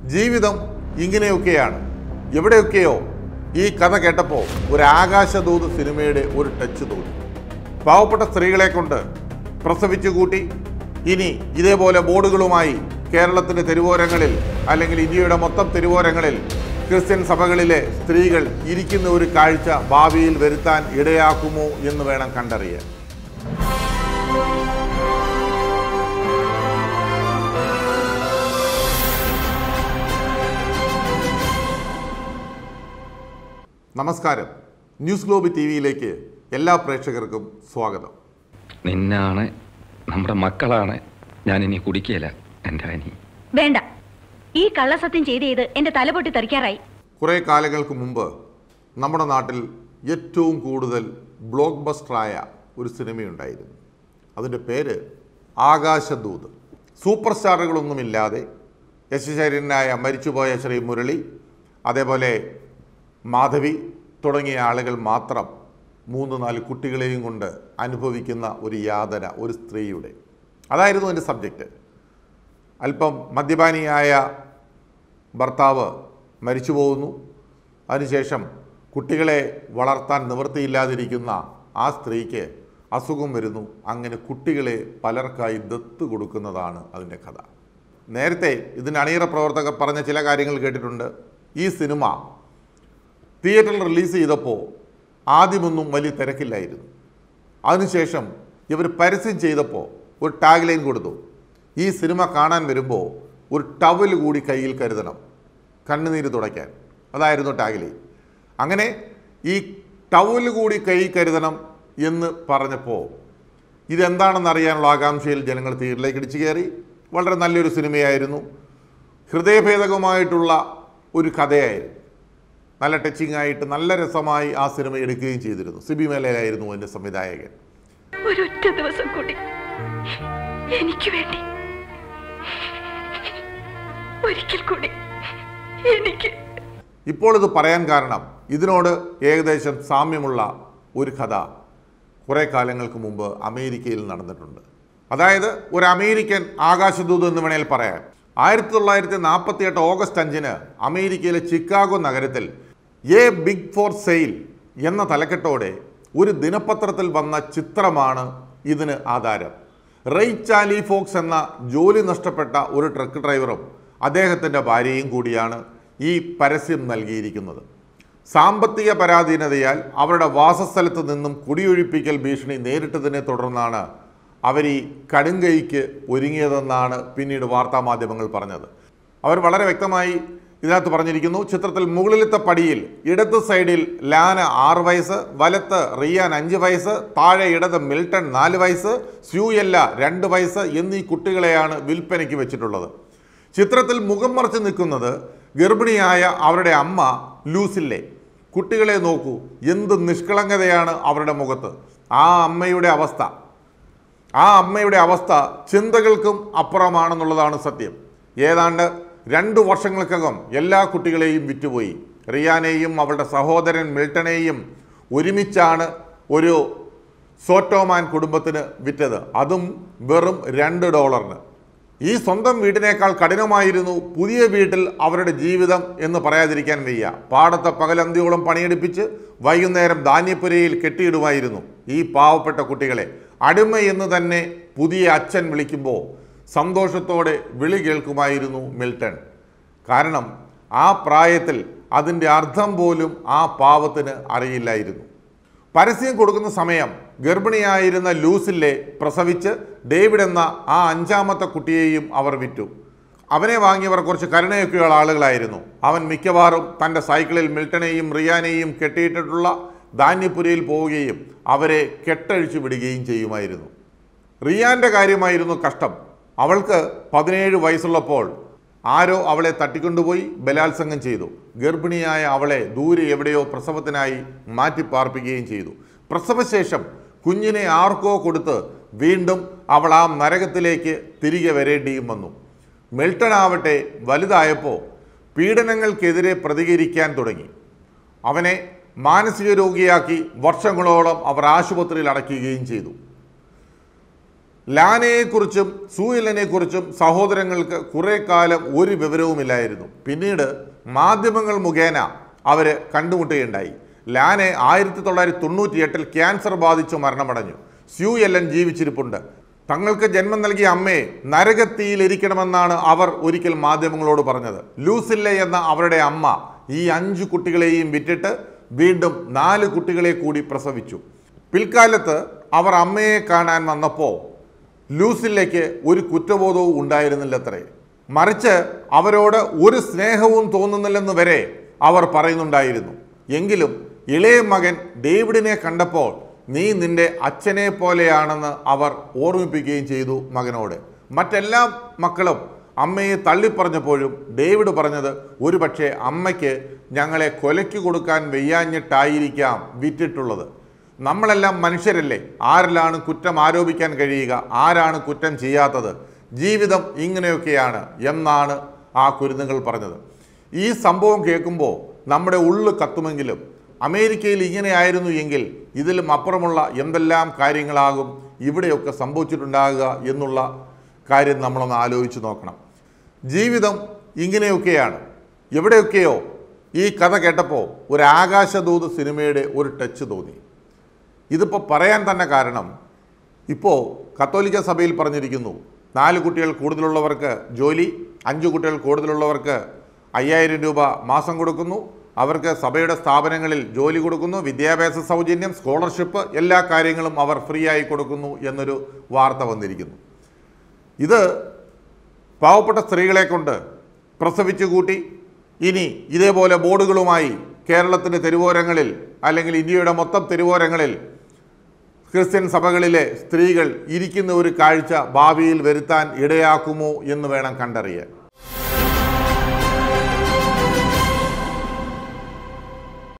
ജീവിതം ഇങ്ങനെയൊക്കെയാണ് എവിടെയൊക്കെയോ ഈ കഥ കേട്ടപ്പോൾ ഒരു ആകാശദൂത് സിനിമയുടെ ഒരു ടച്ച് തോന്നി പാവപ്പെട്ട സ്ത്രീകളെ കൊണ്ട് പ്രസവിച്ചു കൂട്ടി ഇനി ഇതേപോലെ ബോർഡുകളുമായി കേരളത്തിൻ്റെ തെരുവോരങ്ങളിൽ അല്ലെങ്കിൽ ഇന്ത്യയുടെ മൊത്തം തെരുവോരങ്ങളിൽ ക്രിസ്ത്യൻ സഭകളിലെ സ്ത്രീകൾ ഇരിക്കുന്ന ഒരു കാഴ്ച ഭാവിയിൽ വരുത്താൻ ഇടയാക്കുമോ എന്ന് വേണം കണ്ടറിയാൻ നമസ്കാരം ന്യൂസ് ഗ്ലോബ് ടി വിയിലേക്ക് എല്ലാ പ്രേക്ഷകർക്കും സ്വാഗതം നിന്നാണ് നമ്മുടെ മക്കളാണ് ഞാൻ ഇനി കുടിക്കുകയില്ല എൻ്റെ അനി വേണ്ട ഈ കള്ളസത്യം ചെയ്ത് ചെയ്ത് എന്റെ തലപൊട്ടി തെറിക്കാറായി കുറേ കാലങ്ങൾക്ക് മുമ്പ് നമ്മുടെ നാട്ടിൽ ഏറ്റവും കൂടുതൽ ബ്ലോക്ക് ബസ്റ്ററായ ഒരു സിനിമയുണ്ടായിരുന്നു അതിൻ്റെ പേര് ആകാശദൂത് സൂപ്പർ സ്റ്റാറുകളൊന്നുമില്ലാതെ യശശരീരനായ മരിച്ചുപോയ ശ്രീ മുരളി അതേപോലെ മാധവി തുടങ്ങിയ ആളുകൾ മാത്രം മൂന്ന് നാല് കുട്ടികളെയും കൊണ്ട് അനുഭവിക്കുന്ന ഒരു യാതന ഒരു സ്ത്രീയുടെ അതായിരുന്നു എൻ്റെ സബ്ജക്റ്റ് അല്പം മദ്യപാനിയായ ഭർത്താവ് മരിച്ചു പോകുന്നു അതിനുശേഷം കുട്ടികളെ വളർത്താൻ നിവൃത്തിയില്ലാതിരിക്കുന്ന ആ സ്ത്രീക്ക് അസുഖം വരുന്നു അങ്ങനെ കുട്ടികളെ പലർക്കായി ദത്ത് കൊടുക്കുന്നതാണ് അതിൻ്റെ കഥ നേരത്തെ ഇതിൻ്റെ അണിയറ പ്രവർത്തകർ പറഞ്ഞ ചില കാര്യങ്ങൾ കേട്ടിട്ടുണ്ട് ഈ സിനിമ തിയേറ്ററിൽ റിലീസ് ചെയ്തപ്പോൾ ആദ്യമൊന്നും വലിയ തിരക്കില്ലായിരുന്നു അതിനുശേഷം ഇവർ പരസ്യം ചെയ്തപ്പോൾ ഒരു ടാഗ് ലൈൻ കൊടുത്തു ഈ സിനിമ കാണാൻ വരുമ്പോൾ ഒരു ടവൽ കൂടി കയ്യിൽ കരുതണം കണ്ണുനീര് തുടയ്ക്കാൻ അതായിരുന്നു ടാഗ് ലൈൻ അങ്ങനെ ഈ ടവൽ കൂടി കൈ കരുതണം എന്ന് പറഞ്ഞപ്പോൾ ഇതെന്താണെന്ന് അറിയാനുള്ള ആകാംക്ഷയിൽ ജനങ്ങൾ തിയേറ്ററിലേക്ക് ഇടിച്ചു കയറി വളരെ നല്ലൊരു സിനിമയായിരുന്നു ഹൃദയഭേദകമായിട്ടുള്ള ഒരു കഥയായിരുന്നു നല്ല ടച്ചിങ് ആയിട്ട് നല്ല രസമായി ആ സിനിമ എടുക്കുകയും ചെയ്തിരുന്നു സിബി മേലയിലായിരുന്നു എൻ്റെ സംവിധായകൻ ഒരൊറ്റ ദിവസം കൂടി എനിക്ക് വേണ്ടി ഒരിക്കൽ കൂടി എനിക്ക് ഇപ്പോൾ ഇത് പറയാൻ കാരണം ഇതിനോട് ഏകദേശം സാമ്യമുള്ള ഒരു കഥ കുറേ കാലങ്ങൾക്ക് മുമ്പ് അമേരിക്കയിൽ നടന്നിട്ടുണ്ട് അതായത് ഒരു അമേരിക്കൻ ആകാശദൂത് എന്ന് വേണേൽ പറയാം ആയിരത്തി തൊള്ളായിരത്തി നാൽപ്പത്തി എട്ട് ഓഗസ്റ്റ് അഞ്ചിന് അമേരിക്കയിലെ ചിക്കാഗോ നഗരത്തിൽ എ ബിഗ് ഫോർ സെയിൽ എന്ന തലക്കെട്ടോടെ ഒരു ദിനപത്രത്തിൽ വന്ന ചിത്രമാണ് ഇതിന് ആധാരം റെയ് ചാലി ഫോക്സ് എന്ന ജോലി നഷ്ടപ്പെട്ട ഒരു ട്രക്ക് ഡ്രൈവറും അദ്ദേഹത്തിൻ്റെ ഭാര്യയും കൂടിയാണ് ഈ പരസ്യം നൽകിയിരിക്കുന്നത് സാമ്പത്തിക പരാധീനതയാൽ അവരുടെ വാസസ്ഥലത്ത് നിന്നും കുടിയൊഴിപ്പിക്കൽ ഭീഷണി നേരിട്ടതിനെ തുടർന്നാണ് അവർ ഈ കടുങ്കൈക്ക് ഒരുങ്ങിയതെന്നാണ് പിന്നീട് വാർത്താമാധ്യമങ്ങൾ പറഞ്ഞത് അവർ വളരെ വ്യക്തമായി ഇതിനകത്ത് പറഞ്ഞിരിക്കുന്നു ചിത്രത്തിൽ മുകളിലത്തെ പടിയിൽ ഇടത് സൈഡിൽ ലാന ആറ് വയസ്സ് വലത്ത് റിയാൻ അഞ്ച് വയസ്സ് താഴെ ഇടത് മിൽട്ടൺ നാല് വയസ്സ് സ്യൂയല്ല രണ്ട് വയസ്സ് എന്നീ കുട്ടികളെയാണ് വിൽപ്പനയ്ക്ക് വെച്ചിട്ടുള്ളത് ചിത്രത്തിൽ മുഖം മറച്ച് നിൽക്കുന്നത് ഗർഭിണിയായ അവരുടെ അമ്മ ലൂസില്ലേ കുട്ടികളെ നോക്കൂ എന്ത് നിഷ്കളങ്കതയാണ് അവരുടെ മുഖത്ത് ആ അമ്മയുടെ അവസ്ഥ ആ അമ്മയുടെ അവസ്ഥ ചിന്തകൾക്കും അപ്പുറമാണെന്നുള്ളതാണ് സത്യം ഏതാണ്ട് രണ്ട് വർഷങ്ങൾക്കകം എല്ലാ കുട്ടികളെയും വിറ്റുപോയി റിയാനെയും അവളുടെ സഹോദരൻ മിൽട്ടനെയും ഒരുമിച്ചാണ് ഒരു സോറ്റോമാൻ കുടുംബത്തിന് വിറ്റത് അതും വെറും രണ്ട് ഡോളറിന് ഈ സ്വന്തം വീടിനേക്കാൾ കഠിനമായിരുന്നു പുതിയ വീട്ടിൽ അവരുടെ ജീവിതം എന്ന് പറയാതിരിക്കാൻ വയ്യ പാടത്തെ പകലന്തിയോളം പണിയെടുപ്പിച്ച് വൈകുന്നേരം ധാന്യപ്പുരയിൽ കെട്ടിയിടുമായിരുന്നു ഈ പാവപ്പെട്ട കുട്ടികളെ അടിമ എന്ന് തന്നെ പുതിയ അച്ഛൻ വിളിക്കുമ്പോൾ സന്തോഷത്തോടെ വിളി കേൾക്കുമായിരുന്നു മിൽട്ടൺ കാരണം ആ പ്രായത്തിൽ അതിൻ്റെ അർത്ഥം പോലും ആ പാവത്തിന് അറിയില്ലായിരുന്നു പരസ്യം കൊടുക്കുന്ന സമയം ഗർഭിണിയായിരുന്ന ലൂസിലെ പ്രസവിച്ച് ഡേവിഡ് എന്ന ആ അഞ്ചാമത്തെ കുട്ടിയെയും അവർ വിറ്റു അവനെ വാങ്ങിയവർ കുറച്ച് കരുണയൊക്കെയുള്ള ആളുകളായിരുന്നു അവൻ മിക്കവാറും തൻ്റെ സൈക്കിളിൽ മിൽട്ടനെയും റിയാനെയും കെട്ടിയിട്ടിട്ടുള്ള ധാന്യപുരയിൽ പോവുകയും അവരെ കെട്ടഴിച്ചു വിടുകയും ചെയ്യുമായിരുന്നു റിയാന്റെ കാര്യമായിരുന്നു കഷ്ടം അവൾക്ക് പതിനേഴ് വയസ്സുള്ളപ്പോൾ ആരോ അവളെ തട്ടിക്കൊണ്ടുപോയി ബലാത്സംഗം ചെയ്തു ഗർഭിണിയായ അവളെ ദൂരെ എവിടെയോ പ്രസവത്തിനായി മാറ്റിപ്പാർപ്പിക്കുകയും ചെയ്തു പ്രസവശേഷം കുഞ്ഞിനെ ആർക്കോ കൊടുത്ത് വീണ്ടും അവൾ ആ നരകത്തിലേക്ക് തിരികെ വരേണ്ടിയും വന്നു മിൽട്ടൺ ആവട്ടെ വലുതായപ്പോൾ പീഡനങ്ങൾക്കെതിരെ പ്രതികരിക്കാൻ തുടങ്ങി അവനെ മാനസിക രോഗിയാക്കി വർഷങ്ങളോളം അവർ ആശുപത്രിയിൽ അടയ്ക്കുകയും ചെയ്തു ലാനയെക്കുറിച്ചും സൂയലനെക്കുറിച്ചും സഹോദരങ്ങൾക്ക് കുറെ കാലം ഒരു വിവരവുമില്ലായിരുന്നു പിന്നീട് മാധ്യമങ്ങൾ മുഖേന അവർ കണ്ടുമുട്ടുകയുണ്ടായി ലാനെ ആയിരത്തി തൊള്ളായിരത്തി തൊണ്ണൂറ്റി എട്ടിൽ ക്യാൻസർ ബാധിച്ചു മരണമടഞ്ഞു സ്യൂ എല്ലൻ ജീവിച്ചിരിപ്പുണ്ട് തങ്ങൾക്ക് ജന്മം നൽകിയ അമ്മയെ നരകത്തിയിലിരിക്കണമെന്നാണ് അവർ ഒരിക്കൽ മാധ്യമങ്ങളോട് പറഞ്ഞത് ലൂസില്ല എന്ന അവരുടെ അമ്മ ഈ അഞ്ചു കുട്ടികളെയും വിറ്റിട്ട് വീണ്ടും നാല് കുട്ടികളെ കൂടി പ്രസവിച്ചു പിൽക്കാലത്ത് അവർ അമ്മയെ കാണാൻ വന്നപ്പോൾ ലൂസില്ലയ്ക്ക് ഒരു കുറ്റബോധവും ഉണ്ടായിരുന്നില്ലത്രേ മറിച്ച് അവരോട് ഒരു സ്നേഹവും തോന്നുന്നില്ലെന്ന് വരെ അവർ പറയുന്നുണ്ടായിരുന്നു എങ്കിലും ഇളയ മകൻ ഡേവിഡിനെ കണ്ടപ്പോൾ നീ നിന്റെ അച്ഛനെ പോലെയാണെന്ന് അവർ ഓർമ്മിപ്പിക്കുകയും ചെയ്തു മകനോട് മറ്റെല്ലാ മക്കളും അമ്മയെ തള്ളിപ്പറഞ്ഞപ്പോഴും ഡേവിഡ് പറഞ്ഞത് ഒരുപക്ഷെ അമ്മയ്ക്ക് ഞങ്ങളെ കൊലയ്ക്ക് കൊടുക്കാൻ വയ്യാഞ്ഞിട്ടായിരിക്കാം വിറ്റിട്ടുള്ളത് നമ്മളെല്ലാം മനുഷ്യരല്ലേ ആരിലാണ് കുറ്റം ആരോപിക്കാൻ കഴിയുക ആരാണ് കുറ്റം ചെയ്യാത്തത് ജീവിതം ഇങ്ങനെയൊക്കെയാണ് എന്നാണ് ആ കുരുന്നുകൾ പറഞ്ഞത് ഈ സംഭവം കേൾക്കുമ്പോൾ നമ്മുടെ ഉള്ളു കത്തുമെങ്കിലും അമേരിക്കയിൽ ഇങ്ങനെയായിരുന്നു എങ്കിൽ ഇതിലും അപ്പുറമുള്ള എന്തെല്ലാം കാര്യങ്ങളാകും ഇവിടെയൊക്കെ സംഭവിച്ചിട്ടുണ്ടാകുക എന്നുള്ള കാര്യം നമ്മളൊന്ന് ആലോചിച്ച് നോക്കണം ജീവിതം ഇങ്ങനെയൊക്കെയാണ് എവിടെയൊക്കെയോ ഈ കഥ കേട്ടപ്പോൾ ഒരു ആകാശദൂത് സിനിമയുടെ ഒരു ടച്ച് തോന്നി ഇതിപ്പോൾ പറയാൻ തന്നെ കാരണം ഇപ്പോൾ കത്തോലിക്ക സഭയിൽ പറഞ്ഞിരിക്കുന്നു നാല് കുട്ടികൾ കൂടുതലുള്ളവർക്ക് ജോലി അഞ്ച് കുട്ടികൾ കൂടുതലുള്ളവർക്ക് അയ്യായിരം രൂപ മാസം കൊടുക്കുന്നു അവർക്ക് സഭയുടെ സ്ഥാപനങ്ങളിൽ ജോലി കൊടുക്കുന്നു വിദ്യാഭ്യാസ സൗജന്യം സ്കോളർഷിപ്പ് എല്ലാ കാര്യങ്ങളും അവർ ഫ്രീ ആയി കൊടുക്കുന്നു എന്നൊരു വാർത്ത വന്നിരിക്കുന്നു ഇത് പാവപ്പെട്ട സ്ത്രീകളെ കൊണ്ട് പ്രസവിച്ചു കൂട്ടി ഇനി ഇതേപോലെ ബോർഡുകളുമായി കേരളത്തിൻ്റെ തെരുവോരങ്ങളിൽ അല്ലെങ്കിൽ ഇന്ത്യയുടെ മൊത്തം തെരുവോരങ്ങളിൽ ക്രിസ്ത്യൻ സഭകളിലെ സ്ത്രീകൾ ഇരിക്കുന്ന ഒരു കാഴ്ച ഭാവിയിൽ വരുത്താൻ ഇടയാക്കുമോ എന്ന് വേണം കണ്ടറിയാൻ